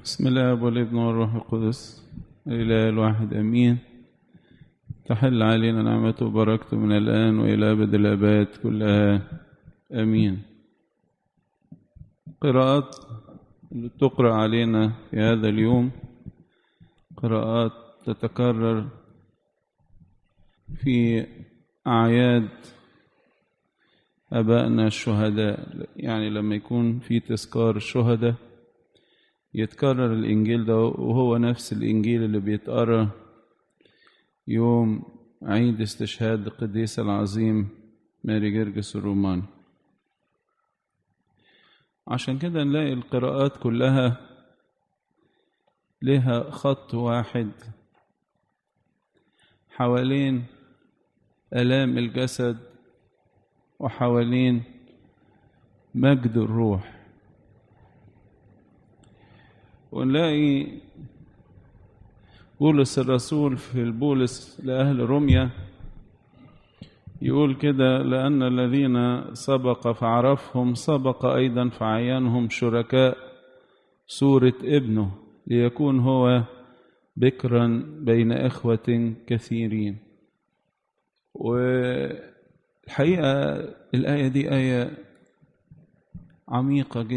بسم الله والابن والروح القدس الإله الواحد أمين تحل علينا نعمته وبركته من الآن وإلى أبد الآباد كلها آمين قراءات اللي تقرأ علينا في هذا اليوم قراءات تتكرر في أعياد أبائنا الشهداء يعني لما يكون في تذكار الشهداء يتكرر الإنجيل ده وهو نفس الإنجيل اللي بيتقرأ يوم عيد استشهاد القديس العظيم ماري جرجس الروماني عشان كده نلاقي القراءات كلها لها خط واحد حوالين آلام الجسد وحوالين مجد الروح ونلاقي بولس الرسول في البولس لأهل روميا يقول كده لأن الذين سبق فعرفهم سبق أيضا فعينهم شركاء سورة ابنه ليكون هو بكرا بين إخوة كثيرين والحقيقة الآية دي آية عميقة جدا